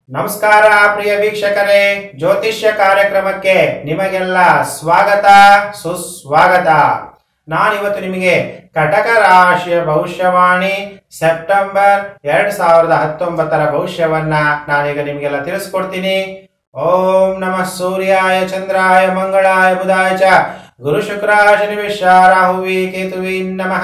ನಮಸ್ಕಾರ ಪ್ರಿಯ ವೀಕ್ಷಕರೇ ಜ್ಯೋತಿಷ್ಯ ಕಾರ್ಯಕ್ರಮಕ್ಕೆ ನಿಮಗೆಲ್ಲ ಸ್ವಾಗತ ಸುಸ್ವಾಗತ ನಾನಿವತ್ತು ನಿಮಗೆ ಕಟಕ ರಾಶಿಯ ಭವಿಷ್ಯವಾಣಿ ಸೆಪ್ಟೆಂಬರ್ ಎರಡ್ ಸಾವಿರದ ಹತ್ತೊಂಬತ್ತರ ಭವಿಷ್ಯವನ್ನ ನಾನೀಗ ನಿಮಗೆಲ್ಲ ತಿಳಿಸ್ಕೊಡ್ತೀನಿ ಓಂ ನಮಃ ಸೂರ್ಯಾಯ ಚಂದ್ರಾಯ ಮಂಗಳಾಯ ಬುಧಾಯ ಚ ಗುರು ಶುಕ್ರ ಶನಿ ವಿಶ್ವ ರಾಹುವಿ ಕೇತುವಿ ನಮಃ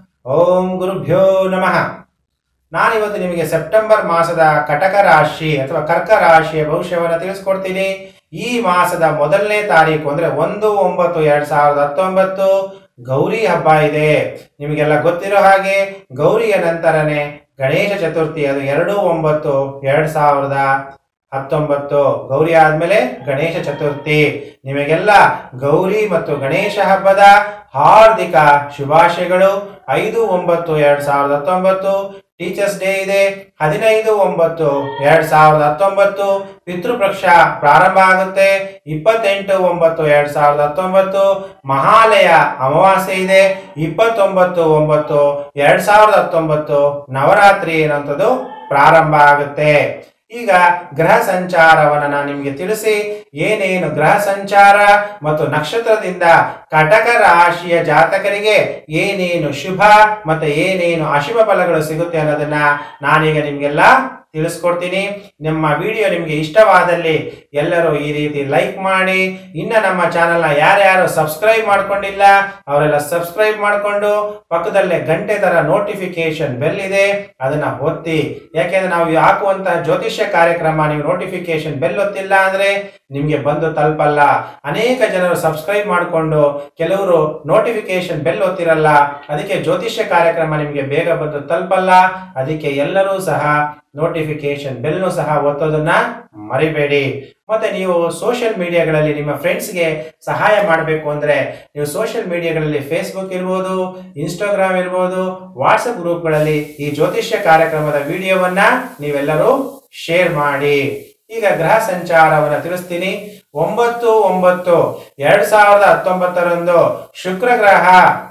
ಓಂ ಗುರುಭ್ಯೋ ನಮಃ ನಾನಿವತ್ತು ನಿಮಗೆ ಸೆಪ್ಟೆಂಬರ್ ಮಾಸದ ಕಟಕ ರಾಶಿ ಅಥವಾ ಕರ್ಕ ರಾಶಿಯ ಭವಿಷ್ಯವನ್ನು ತಿಳಿಸ್ಕೊಡ್ತೀನಿ ಈ ಮಾಸದ ಮೊದಲನೇ ತಾರೀಕು ಅಂದ್ರೆ ಒಂದು ಒಂಬತ್ತು ಎರಡ್ ಸಾವಿರದ ಹತ್ತೊಂಬತ್ತು ಗೌರಿ ಹಬ್ಬ ಇದೆ ನಿಮಗೆಲ್ಲ ಗೊತ್ತಿರೋ ಹಾಗೆ ಗೌರಿಯ ನಂತರನೇ ಗಣೇಶ ಚತುರ್ಥಿ ಅದು ಎರಡು ಒಂಬತ್ತು ಎರಡ್ ಸಾವಿರದ ಹತ್ತೊಂಬತ್ತು ಗೌರಿ ಆದ್ಮೇಲೆ ಗಣೇಶ ಚತುರ್ಥಿ ನಿಮಗೆಲ್ಲ ಗೌರಿ ಮತ್ತು ಗಣೇಶ ಹಬ್ಬದ ಹಾರ್ದಿಕ ಶುಭಾಶಯಗಳು ಐದು ಒಂಬತ್ತು ಎರಡ್ ಸಾವಿರದ ಹತ್ತೊಂಬತ್ತು ಟೀಚರ್ಸ್ ಡೇ ಇದೆ ಹದಿನೈದು ಒಂಬತ್ತು ಎರಡ್ ಸಾವಿರದ ಹತ್ತೊಂಬತ್ತು ಪಿತೃಪಕ್ಷ ಪ್ರಾರಂಭ ಆಗುತ್ತೆ ಇಪ್ಪತ್ತೆಂಟು ಒಂಬತ್ತು ಎರಡ್ ಸಾವಿರದ ಹತ್ತೊಂಬತ್ತು ಮಹಾಲಯ ಅಮಾವಾಸ್ಯೆ ಇದೆ ಇಪ್ಪತ್ತೊಂಬತ್ತು ಒಂಬತ್ತು ಎರಡ್ ಸಾವಿರದ ಹತ್ತೊಂಬತ್ತು ನವರಾತ್ರಿ ಅನ್ನುವಂಥದ್ದು ಪ್ರಾರಂಭ ಆಗುತ್ತೆ ಈಗ ಗ್ರಹ ಸಂಚಾರವನ್ನ ನಾನು ನಿಮಗೆ ತಿಳಿಸಿ ಏನೇನು ಗ್ರಹ ಸಂಚಾರ ಮತ್ತು ನಕ್ಷತ್ರದಿಂದ ಕಟಕ ರಾಶಿಯ ಜಾತಕರಿಗೆ ಏನೇನು ಶುಭ ಮತ್ತೆ ಏನೇನು ಅಶುಭ ಫಲಗಳು ಸಿಗುತ್ತೆ ಅನ್ನೋದನ್ನ ನಾನೀಗ ನಿಮ್ಗೆಲ್ಲ ತಿಳಿಸ್ಕೊಡ್ತೀನಿ ನಮ್ಮ ವಿಡಿಯೋ ನಿಮಗೆ ಇಷ್ಟವಾದಲ್ಲಿ ಎಲ್ಲರೂ ಈ ರೀತಿ ಲೈಕ್ ಮಾಡಿ ಇನ್ನ ನಮ್ಮ ಚಾನೆಲ್ನ ಯಾರ್ಯಾರು ಸಬ್ಸ್ಕ್ರೈಬ್ ಮಾಡ್ಕೊಂಡಿಲ್ಲ ಅವರೆಲ್ಲ ಸಬ್ಸ್ಕ್ರೈಬ್ ಮಾಡಿಕೊಂಡು ಪಕ್ಕದಲ್ಲೇ ಗಂಟೆ ತರ ನೋಟಿಫಿಕೇಶನ್ ಬೆಲ್ ಇದೆ ಅದನ್ನ ಒತ್ತಿ ಯಾಕೆಂದ್ರೆ ನಾವು ಹಾಕುವಂತಹ ಜ್ಯೋತಿಷ್ಯ ಕಾರ್ಯಕ್ರಮ ನೀವು ನೋಟಿಫಿಕೇಶನ್ ಬೆಲ್ ಒತ್ತಿಲ್ಲ ಅಂದ್ರೆ ನಿಮ್ಗೆ ಬಂದು ತಲುಪಲ್ಲ ಅನೇಕ ಜನರು ಸಬ್ಸ್ಕ್ರೈಬ್ ಮಾಡಿಕೊಂಡು ಕೆಲವರು ನೋಟಿಫಿಕೇಶನ್ ಬೆಲ್ ಒತ್ತಿರಲ್ಲ ಅದಕ್ಕೆ ಜ್ಯೋತಿಷ್ಯ ಕಾರ್ಯಕ್ರಮ ನಿಮ್ಗೆ ಬೇಗ ಬಂದು ತಲುಪಲ್ಲ ಅದಕ್ಕೆ ಎಲ್ಲರೂ ಸಹ ನೋಟಿಫಿಕೇಶನ್ ಬೆಲ್ನು ಸಹ ಒತ್ತೋದನ್ನ ಮರಿಬೇಡಿ ಮತ್ತೆ ನೀವು ಸೋಷಿಯಲ್ ಮೀಡಿಯಾಗಳಲ್ಲಿ ನಿಮ್ಮ ಫ್ರೆಂಡ್ಸ್ಗೆ ಸಹಾಯ ಮಾಡಬೇಕು ಅಂದ್ರೆ ನೀವು ಸೋಷಿಯಲ್ ಮೀಡಿಯಾಗಳಲ್ಲಿ ಫೇಸ್ಬುಕ್ ಇರ್ಬೋದು ಇನ್ಸ್ಟಾಗ್ರಾಮ್ ಇರ್ಬೋದು ವಾಟ್ಸಪ್ ಗ್ರೂಪ್ಗಳಲ್ಲಿ ಈ ಜ್ಯೋತಿಷ್ಯ ಕಾರ್ಯಕ್ರಮದ ವಿಡಿಯೋವನ್ನ ನೀವೆಲ್ಲರೂ ಶೇರ್ ಮಾಡಿ ಈಗ ಗ್ರಹ ಸಂಚಾರವನ್ನು ತಿಳಿಸ್ತೀನಿ ಒಂಬತ್ತು ಒಂಬತ್ತು ಎರಡ್ ಸಾವಿರದ ಹತ್ತೊಂಬತ್ತರಂದು ಶುಕ್ರ ಗ್ರಹ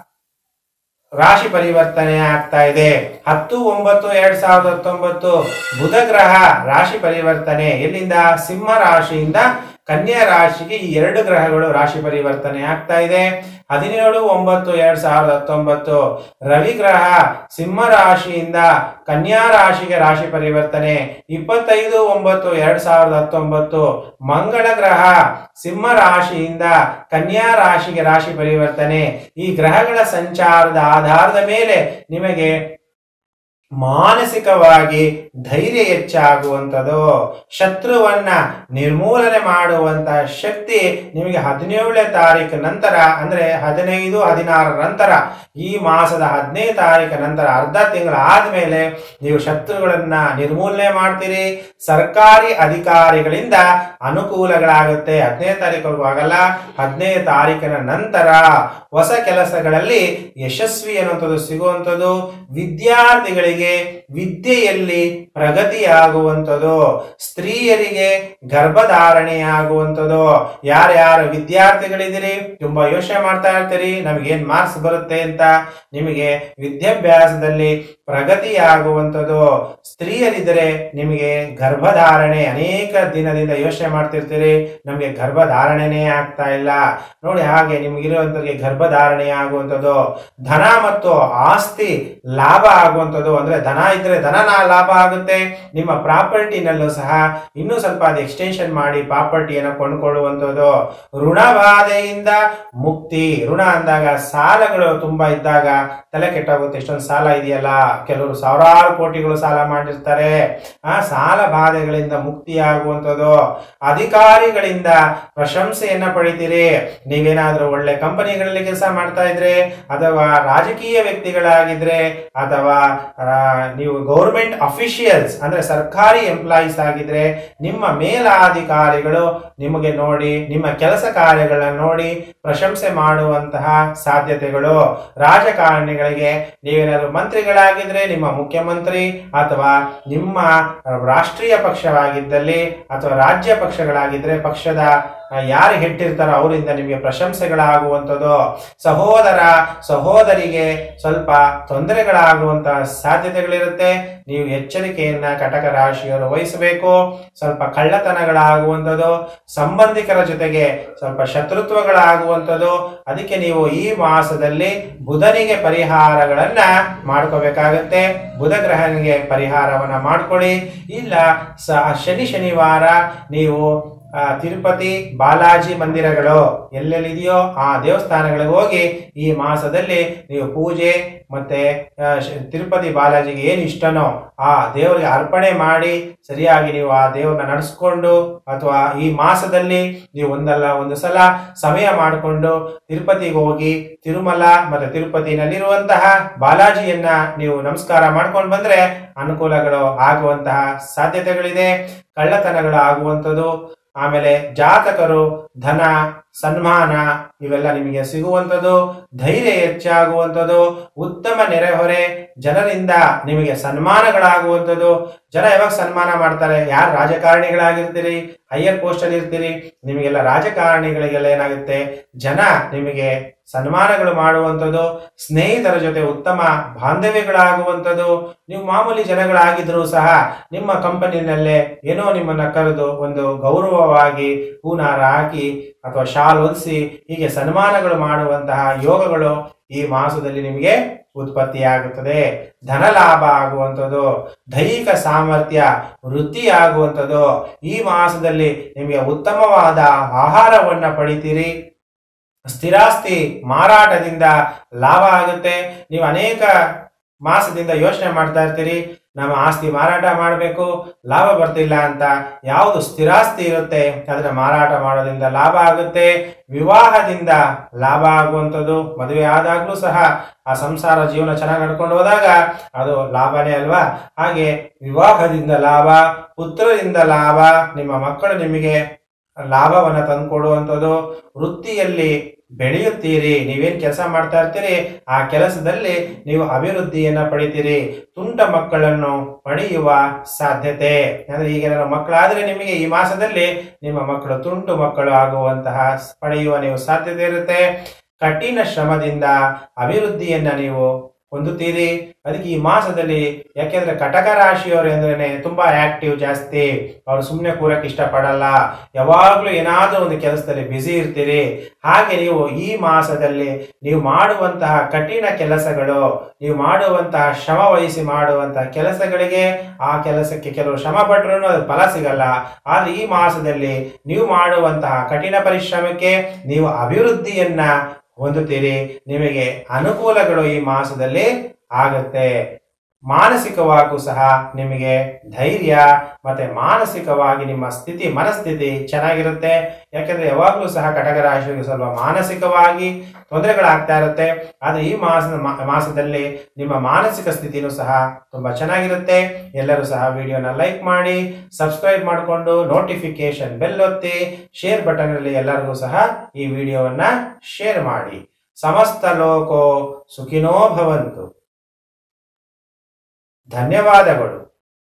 ರಾಶಿ ಪರಿವರ್ತನೆ ಆಗ್ತಾ ಇದೆ ಹತ್ತು ಒಂಬತ್ತು ಎರಡ್ ಸಾವಿರದ ಹತ್ತೊಂಬತ್ತು ಬುಧ ಗ್ರಹ ರಾಶಿ ಪರಿವರ್ತನೆ ಎಲ್ಲಿಂದ ಸಿಂಹ ರಾಶಿಯಿಂದ ಕನ್ಯಾ ರಾಶಿಗೆ ಈ ಎರಡು ಗ್ರಹಗಳು ರಾಶಿ ಪರಿವರ್ತನೆ ಆಗ್ತಾ ಇದೆ ಹದಿನೇಳು ಒಂಬತ್ತು ಎರಡ್ ಸಾವಿರದ ಹತ್ತೊಂಬತ್ತು ರವಿ ಗ್ರಹ ಸಿಂಹ ರಾಶಿಯಿಂದ ಕನ್ಯಾ ರಾಶಿಗೆ ರಾಶಿ ಪರಿವರ್ತನೆ ಇಪ್ಪತ್ತೈದು ಒಂಬತ್ತು ಎರಡ್ ಸಾವಿರದ ಹತ್ತೊಂಬತ್ತು ಮಂಗಳ ಗ್ರಹ ಸಿಂಹ ರಾಶಿಯಿಂದ ಕನ್ಯಾ ರಾಶಿಗೆ ರಾಶಿ ಪರಿವರ್ತನೆ ಈ ಗ್ರಹಗಳ ಸಂಚಾರದ ಆಧಾರದ ಮೇಲೆ ನಿಮಗೆ ಮಾನಸಿಕವಾಗಿ ಧೈರ್ಯ ಹೆಚ್ಚಾಗುವಂಥದ್ದು ಶತ್ರುವನ್ನ ನಿರ್ಮೂಲನೆ ಮಾಡುವಂತ ಶಕ್ತಿ ನಿಮಗೆ ಹದಿನೇಳನೇ ತಾರೀಕು ನಂತರ ಅಂದ್ರೆ ಹದಿನೈದು ಹದಿನಾರರ ನಂತರ ಈ ಮಾಸದ ಹದಿನೈದು ತಾರೀಕು ನಂತರ ಅರ್ಧ ತಿಂಗಳ ಆದ್ಮೇಲೆ ನೀವು ಶತ್ರುಗಳನ್ನ ನಿರ್ಮೂಲನೆ ಮಾಡ್ತೀರಿ ಸರ್ಕಾರಿ ಅಧಿಕಾರಿಗಳಿಂದ ಅನುಕೂಲಗಳಾಗುತ್ತೆ ಹದಿನೈದು ತಾರೀಕು ಆಗಲ್ಲ ಹದಿನೈದು ತಾರೀಕಿನ ನಂತರ ಹೊಸ ಕೆಲಸಗಳಲ್ಲಿ ಯಶಸ್ವಿ ಅನ್ನುವಂಥದ್ದು ಸಿಗುವಂಥದ್ದು ವಿದ್ಯಾರ್ಥಿಗಳಿಗೆ ವಿದ್ಯೆಯಲ್ಲಿ ಪ್ರಗತಿಯಾಗುವಂಥದ್ದು ಸ್ತ್ರೀಯರಿಗೆ ಗರ್ಭಧಾರಣೆಯಾಗುವಂಥದ್ದು ಯಾರ್ಯಾರು ವಿದ್ಯಾರ್ಥಿಗಳಿದ್ದೀರಿ ತುಂಬಾ ಯೋಚನೆ ಮಾಡ್ತಾ ಇರ್ತೀರಿ ನಮ್ಗೆ ಏನ್ ಮಾರ್ಕ್ಸ್ ಬರುತ್ತೆ ಅಂತ ನಿಮಗೆ ವಿದ್ಯಾಭ್ಯಾಸದಲ್ಲಿ ಪ್ರಗತಿಯಾಗುವಂಥದ್ದು ಸ್ತ್ರೀಯರಿದ್ದರೆ ನಿಮಗೆ ಗರ್ಭಧಾರಣೆ ಅನೇಕ ದಿನದಿಂದ ಯೋಚನೆ ಮಾಡ್ತಿರ್ತೀರಿ ನಮಗೆ ಗರ್ಭಧಾರಣೆನೇ ಆಗ್ತಾ ಇಲ್ಲ ನೋಡಿ ಹಾಗೆ ನಿಮ್ಗಿರುವಂತವ್ರಿಗೆ ಗರ್ಭಧಾರಣೆ ಆಗುವಂಥದ್ದು ಧನ ಮತ್ತು ಆಸ್ತಿ ಲಾಭ ಆಗುವಂಥದ್ದು ಅಂದ್ರೆ ಧನ ಇದ್ರೆ ಧನ ನಾ- ಲಾಭ ಆಗುತ್ತೆ ನಿಮ್ಮ ಪ್ರಾಪರ್ಟಿನಲ್ಲೂ ಸಹ ಇನ್ನೂ ಸ್ವಲ್ಪ ಅದು ಎಕ್ಸ್ಟೆನ್ಷನ್ ಮಾಡಿ ಪ್ರಾಪರ್ಟಿಯನ್ನು ಕೊಂಡ್ಕೊಳ್ಳುವಂಥದ್ದು ಋಣ ಬಾಧೆಯಿಂದ ಮುಕ್ತಿ ಋಣ ಅಂದಾಗ ಸಾಲಗಳು ತುಂಬಾ ಇದ್ದಾಗ ತಲೆ ಕೆಟ್ಟೋಗುತ್ತೆ ಎಷ್ಟೊಂದು ಸಾಲ ಇದೆಯಲ್ಲ ಕೆಲವರು ಸಾವಿರಾರು ಕೋಟಿಗಳು ಸಾಲ ಮಾಡಿರ್ತಾರೆ ಆ ಸಾಲ ಬಾಧೆಗಳಿಂದ ಮುಕ್ತಿಯಾಗುವಂಥದ್ದು ಅಧಿಕಾರಿಗಳಿಂದ ಪ್ರಶಂಸೆಯನ್ನ ಪಡಿತೀರಿ ನೀವೇನಾದ್ರೂ ಒಳ್ಳೆ ಕಂಪನಿಗಳಲ್ಲಿ ಕೆಲಸ ಮಾಡ್ತಾ ಇದ್ರೆ ಅಥವಾ ರಾಜಕೀಯ ವ್ಯಕ್ತಿಗಳಾಗಿದ್ರೆ ಅಥವಾ ಆ, ನೀವು ಗೌರ್ಮೆಂಟ್ ಅಫಿಷಿಯಲ್ಸ್ ಅಂದ್ರೆ ಸರ್ಕಾರಿ ಎಂಪ್ಲಾಯೀಸ್ ಆಗಿದ್ರೆ ನಿಮ್ಮ ಮೇಲಾಧಿಕಾರಿಗಳು ನಿಮಗೆ ನೋಡಿ ನಿಮ್ಮ ಕೆಲಸ ಕಾರ್ಯಗಳನ್ನ ನೋಡಿ ಪ್ರಶಂಸೆ ಮಾಡುವಂತಹ ಸಾಧ್ಯತೆಗಳು ರಾಜಕಾರಣಿಗಳಿಗೆ ನೀವೇನಾದ್ರು ಮಂತ್ರಿಗಳಾಗಿದ್ರೆ ನಿಮ್ಮ ಮುಖ್ಯಮಂತ್ರಿ ಅಥವಾ ನಿಮ್ಮ ರಾಷ್ಟ್ರೀಯ ಪಕ್ಷವಾಗಿದ್ದಲ್ಲಿ ಅಥವಾ ರಾಜ್ಯ ಪಕ್ಷಗಳಾಗಿದ್ರೆ ಪಕ್ಷದ ಆ, ಯಾರು ಹೆಟ್ಟಿರ್ತಾರೋ ಅವರಿಂದ ನಿಮಗೆ ಪ್ರಶಂಸೆಗಳಾಗುವಂಥದ್ದು ಸಹೋದರ ಸಹೋದರಿಗೆ ಸ್ವಲ್ಪ ತೊಂದರೆಗಳಾಗುವಂತಹ ಸಾಧ್ಯತೆಗಳಿರುತ್ತೆ ನೀವು ಎಚ್ಚರಿಕೆಯನ್ನ ಕಟಕ ರಾಶಿಯವರು ವಹಿಸಬೇಕು ಸ್ವಲ್ಪ ಕಳ್ಳತನಗಳಾಗುವಂಥದ್ದು ಸಂಬಂಧಿಕರ ಜೊತೆಗೆ ಸ್ವಲ್ಪ ಶತ್ರುತ್ವಗಳಾಗುವಂಥದ್ದು ಅದಕ್ಕೆ ನೀವು ಈ ಮಾಸದಲ್ಲಿ ಬುಧನಿಗೆ ಪರಿಹಾರಗಳನ್ನ ಮಾಡ್ಕೋಬೇಕಾಗತ್ತೆ ಬುಧ ಗ್ರಹನಿಗೆ ಪರಿಹಾರವನ್ನ ಮಾಡ್ಕೊಳ್ಳಿ ಇಲ್ಲ ಸ ಶನಿ ಶನಿವಾರ ನೀವು ಆ, ತಿರುಪತಿ ಬಾಲಾಜಿ ಮಂದಿರಗಳು ಎಲ್ಲೆಲ್ಲಿದೆಯೋ ಆ ದೇವಸ್ಥಾನಗಳಿಗೆ ಹೋಗಿ ಈ ಮಾಸದಲ್ಲಿ ನೀವು ಪೂಜೆ ಮತ್ತೆ ಆ, ಶ- ತಿರುಪತಿ ಬಾಲಾಜಿಗೆ ಏನು ಇಷ್ಟನೋ ಆ ದೇವರಿಗೆ ಅರ್ಪಣೆ ಮಾಡಿ ಸರಿಯಾಗಿ ನೀವು ಆ ದೇವರನ್ನ ನಡೆಸ್ಕೊಂಡು ಅಥವಾ ಈ ಮಾಸದಲ್ಲಿ ನೀವು ಒಂದಲ್ಲ ಒಂದು ಸಲ ಸಮಯ ಮಾಡಿಕೊಂಡು ತಿರುಪತಿಗೆ ಹೋಗಿ ತಿರುಮಲ ಮತ್ತೆ ತಿರುಪತಿನಲ್ಲಿರುವಂತಹ ಬಾಲಾಜಿಯನ್ನ ನೀವು ನಮಸ್ಕಾರ ಮಾಡ್ಕೊಂಡು ಬಂದ್ರೆ ಅನುಕೂಲಗಳು ಆಗುವಂತಹ ಸಾಧ್ಯತೆಗಳಿದೆ ಕಳ್ಳತನಗಳು ಆಗುವಂಥದ್ದು ಆಮೇಲೆ ಜಾತಕರು ಧನ ಸನ್ಮಾನ ಇವೆಲ್ಲ ನಿಮಗೆ ಸಿಗುವಂಥದ್ದು ಧೈರ್ಯ ಹೆಚ್ಚಾಗುವಂಥದ್ದು ಉತ್ತಮ ನೆರೆಹೊರೆ ಜನರಿಂದ ನಿಮಗೆ ಸನ್ಮಾನಗಳಾಗುವಂಥದ್ದು ಜನ ಯಾವಾಗ ಸನ್ಮಾನ ಮಾಡ್ತಾರೆ ಯಾರು ರಾಜಕಾರಣಿಗಳಾಗಿರ್ತೀರಿ ಹೈಯರ್ ಪೋಸ್ಟ್ ಅಲ್ಲಿ ಇರ್ತೀರಿ ನಿಮಗೆಲ್ಲ ರಾಜಕಾರಣಿಗಳಿಗೆಲ್ಲ ಏನಾಗುತ್ತೆ ಜನ ನಿಮಗೆ ಸನ್ಮಾನಗಳು ಮಾಡುವಂಥದ್ದು ಸ್ನೇಹಿತರ ಜೊತೆ ಉತ್ತಮ ಬಾಂಧವ್ಯಗಳಾಗುವಂಥದ್ದು ನೀವು ಮಾಮೂಲಿ ಜನಗಳಾಗಿದ್ರೂ ಸಹ ನಿಮ್ಮ ಕಂಪನಿನಲ್ಲೇ ಏನೋ ನಿಮ್ಮನ್ನ ಕರೆದು ಒಂದು ಗೌರವವಾಗಿ ಹೂನಾರ ಹಾಕಿ ಅಥವಾ ಶಾಲ್ ಹೊದಿಸಿ ಹೀಗೆ ಸನ್ಮಾನಗಳು ಮಾಡುವಂತಹ ಯೋಗಗಳು ಈ ಮಾಸದಲ್ಲಿ ನಿಮಗೆ ಉತ್ಪತ್ತಿಯಾಗುತ್ತದೆ ಧನ ಲಾಭ ಆಗುವಂಥದ್ದು ದೈಹಿಕ ಸಾಮರ್ಥ್ಯ ವೃದ್ಧಿ ಆಗುವಂಥದ್ದು ಈ ಮಾಸದಲ್ಲಿ ನಿಮಗೆ ಉತ್ತಮವಾದ ಆಹಾರವನ್ನ ಪಡಿತೀರಿ ಸ್ಥಿರಾಸ್ತಿ ಮಾರಾಟದಿಂದ ಲಾಭ ಆಗುತ್ತೆ ನೀವು ಅನೇಕ ಮಾಸದಿಂದ ಯೋಚನೆ ಮಾಡ್ತಾ ಇರ್ತೀರಿ ನಮ್ಮ ಆಸ್ತಿ ಮಾರಾಟ ಮಾಡಬೇಕು ಲಾಭ ಬರ್ತಿಲ್ಲ ಅಂತ ಯಾವುದು ಸ್ಥಿರಾಸ್ತಿ ಇರುತ್ತೆ ಅದನ್ನ ಮಾರಾಟ ಮಾಡೋದ್ರಿಂದ ಲಾಭ ಆಗುತ್ತೆ ವಿವಾಹದಿಂದ ಲಾಭ ಆಗುವಂಥದ್ದು ಮದುವೆ ಆದಾಗ್ಲೂ ಸಹ ಆ ಸಂಸಾರ ಜೀವನ ಚೆನ್ನಾಗಿ ನಡ್ಕೊಂಡು ಹೋದಾಗ ಅದು ಲಾಭನೇ ಅಲ್ವಾ ಹಾಗೆ ವಿವಾಹದಿಂದ ಲಾಭ ಪುತ್ರರಿಂದ ಲಾಭ ನಿಮ್ಮ ಮಕ್ಕಳು ನಿಮಗೆ ಲಾಭವನ್ನ ತಂದುಕೊಡುವಂಥದ್ದು ವೃತ್ತಿಯಲ್ಲಿ ಬೆಳೆಯುತ್ತೀರಿ ನೀವೇನ್ ಕೆಲಸ ಮಾಡ್ತಾ ಇರ್ತೀರಿ ಆ ಕೆಲಸದಲ್ಲಿ ನೀವು ಅಭಿವೃದ್ಧಿಯನ್ನ ಪಡಿತೀರಿ ತುಂಟ ಮಕ್ಕಳನ್ನು ಪಡೆಯುವ ಸಾಧ್ಯತೆ ಅಂದ್ರೆ ಈಗ ನನ್ನ ಮಕ್ಕಳಾದ್ರೆ ನಿಮಗೆ ಈ ಮಾಸದಲ್ಲಿ ನಿಮ್ಮ ಮಕ್ಕಳು ತುಂಟು ಮಕ್ಕಳು ಆಗುವಂತಹ ಪಡೆಯುವ ನೀವು ಸಾಧ್ಯತೆ ಇರುತ್ತೆ ಕಠಿಣ ಶ್ರಮದಿಂದ ಅಭಿವೃದ್ಧಿಯನ್ನ ನೀವು ಹೊಂದುತ್ತೀರಿ ಅದಕ್ಕೆ ಈ ಮಾಸದಲ್ಲಿ ಯಾಕೆಂದ್ರೆ ಕಟಕ ರಾಶಿಯವರು ಅಂದ್ರೆ ತುಂಬಾ ಆಕ್ಟಿವ್ ಜಾಸ್ತಿ ಅವ್ರು ಸುಮ್ಮನೆ ಕೂರಕ್ಕೆ ಇಷ್ಟಪಡಲ್ಲ ಯಾವಾಗ್ಲೂ ಏನಾದ್ರೂ ಒಂದು ಕೆಲಸದಲ್ಲಿ ಬ್ಯುಸಿ ಇರ್ತೀರಿ ಹಾಗೆ ನೀವು ಈ ಮಾಸದಲ್ಲಿ ನೀವು ಮಾಡುವಂತಹ ಕಠಿಣ ಕೆಲಸಗಳು ನೀವು ಮಾಡುವಂತಹ ಶ್ರಮ ವಹಿಸಿ ಮಾಡುವಂತಹ ಕೆಲಸಗಳಿಗೆ ಆ ಕೆಲಸಕ್ಕೆ ಕೆಲವು ಶ್ರಮ ಪಟ್ಟರು ಅದು ಫಲ ಸಿಗಲ್ಲ ಆದ್ರೆ ಈ ಮಾಸದಲ್ಲಿ ನೀವು ಮಾಡುವಂತಹ ಕಠಿಣ ಪರಿಶ್ರಮಕ್ಕೆ ನೀವು ಅಭಿವೃದ್ಧಿಯನ್ನ ಹೊಂದುತ್ತೀರಿ ನಿಮಗೆ ಅನುಕೂಲಗಳು ಈ ಮಾಸದಲ್ಲಿ ಆಗುತ್ತೆ ಮಾನಸಿಕವಾಗೂ ಸಹ ನಿಮಗೆ ಧೈರ್ಯ ಮತ್ತೆ ಮಾನಸಿಕವಾಗಿ ನಿಮ್ಮ ಸ್ಥಿತಿ ಮನಸ್ಥಿತಿ ಚೆನ್ನಾಗಿರುತ್ತೆ ಯಾಕಂದ್ರೆ ಯಾವಾಗಲೂ ಸಹ ಕಟಕ ರಾಶಿಗೆ ಸ್ವಲ್ಪ ಮಾನಸಿಕವಾಗಿ ತೊಂದರೆಗಳಾಗ್ತಾ ಇರುತ್ತೆ ಆದ್ರೆ ಈ ಮಾಸದ ಮಾ- ಮಾಸದಲ್ಲಿ ನಿಮ್ಮ ಮಾನಸಿಕ ಸ್ಥಿತಿನೂ ಸಹ ತುಂಬಾ ಚೆನ್ನಾಗಿರುತ್ತೆ ಎಲ್ಲರೂ ಸಹ ವಿಡಿಯೋನ ಲೈಕ್ ಮಾಡಿ ಸಬ್ಸ್ಕ್ರೈಬ್ ಮಾಡಿಕೊಂಡು ನೋಟಿಫಿಕೇಶನ್ ಬೆಲ್ ಒತ್ತಿ ಶೇರ್ ಬಟನ್ ಅಲ್ಲಿ ಎಲ್ಲರಿಗೂ ಸಹ ಈ ವಿಡಿಯೋವನ್ನ ಶೇರ್ ಮಾಡಿ ಸಮಸ್ತ ಲೋಕೋ ಸುಖಿನೋ ಭವಂತು ಧನ್ಯವಾದಗಳು